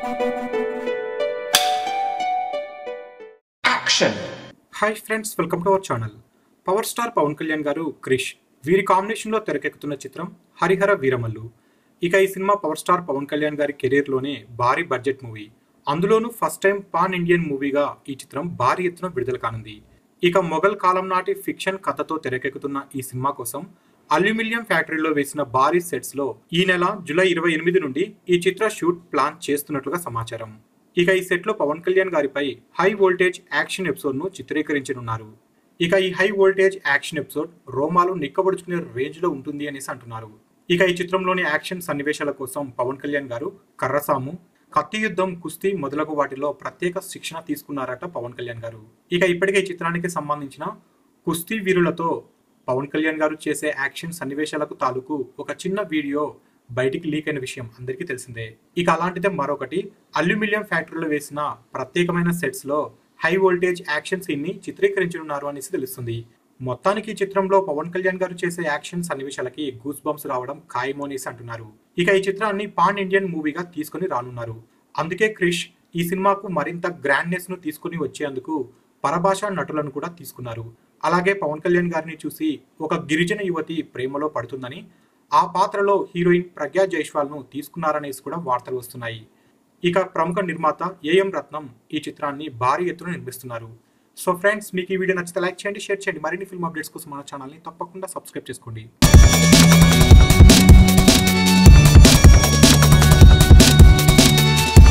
action hi friends welcome to our channel power star Pavan Kalyan garu Krish వీరి కాంబినేషన్లో తెరకెక్కుతున్న చిత్రం హరిహర వీరమల్లు ఇక ఈ cinema power star Pavan Kalyan గారి కెరీర్లోనే భారీ బడ్జెట్ మూవీ అందులోనూ ఫస్ట్ టైం పాన్ ఇండియన్ మూవీగా ఈ చిత్రం భారీ ఎత్తున విడుదల కానుంది ఇక మొఘల్ కాలం నాటి ఫిక్షన్ కథతో తెరకెక్కుతున్న ఈ సినిమా కోసం అల్యూమినియం ఫ్యాక్టరీలో వేసిన భారీ సెట్స్ లో ఈ నెల జూలై ఇరవై ఎనిమిది నుండి ఈ చిత్ర షూట్ ప్లాన్ చేస్తున్నట్లుగా సమాచారం ఇక ఈ సెట్ లో పవన్ కళ్యాణ్ గారిపై హై వోల్టేజ్ యాక్షన్ ఎపిసోడ్ ను చిత్రీకరించనున్నారు ఇక ఈ హై వోల్టేజ్ యాక్షన్ ఎపిసోడ్ రోమాలు నిక్కబడుచుకునే రేంజ్ లో ఉంటుంది అనేసి అంటున్నారు ఇక ఈ చిత్రంలోని యాక్షన్ సన్నివేశాల కోసం పవన్ కళ్యాణ్ గారు కర్రసాము కత్తి యుద్ధం కుస్తీ మొదలగు వాటిలో ప్రత్యేక శిక్షణ తీసుకున్నారట పవన్ కళ్యాణ్ గారు ఇక ఇప్పటికే ఈ చిత్రానికి సంబంధించిన కుస్తీ వీరులతో పవన్ కళ్యాణ్ గారు చేసే యాక్షన్ సన్నివేశాలకు తాలూకు ఒక చిన్న వీడియో బయటికి లీక్ అయిన విషయం అందరికీ తెలిసిందే ఇక అలాంటిదే మరొకటి అల్యూమినియం ఫ్యాక్టరీలో వేసిన ప్రత్యేకమైన సెట్స్ లో హై వోల్టేజ్ యాక్షన్ సీన్ ని చిత్రీకరించనున్నారు అనేసి తెలుస్తుంది మొత్తానికి ఈ చిత్రంలో పవన్ కళ్యాణ్ గారు చేసే యాక్షన్ సన్నివేశాలకి గూస్ బంప్స్ రావడం ఖాయమో అనేసి అంటున్నారు ఇక ఈ చిత్రాన్ని పాన్ ఇండియన్ మూవీగా తీసుకుని రానున్నారు అందుకే క్రిష్ ఈ సినిమాకు మరింత గ్రాండ్నెస్ ను తీసుకుని వచ్చేందుకు పరభాషా నటులను కూడా తీసుకున్నారు అలాగే పవన్ కళ్యాణ్ గారిని చూసి ఒక గిరిజన యువతి ప్రేమలో పడుతుందని ఆ పాత్రలో హీరోయిన్ ప్రజ్ఞా జైస్వాల్ ను తీసుకున్నారనేసి కూడా వార్తలు వస్తున్నాయి ఇక ప్రముఖ నిర్మాత ఏఎం రత్నం ఈ చిత్రాన్ని భారీ ఎత్తున నిర్మిస్తున్నారు సో ఫ్రెండ్స్ మీకు ఈ వీడియో నచ్చితే లైక్ చేయండి షేర్ చేయండి మరిన్ని ఫిల్మ్ అప్డేట్స్ కోసం మన ఛానల్ని తప్పకుండా సబ్స్క్రైబ్ చేసుకోండి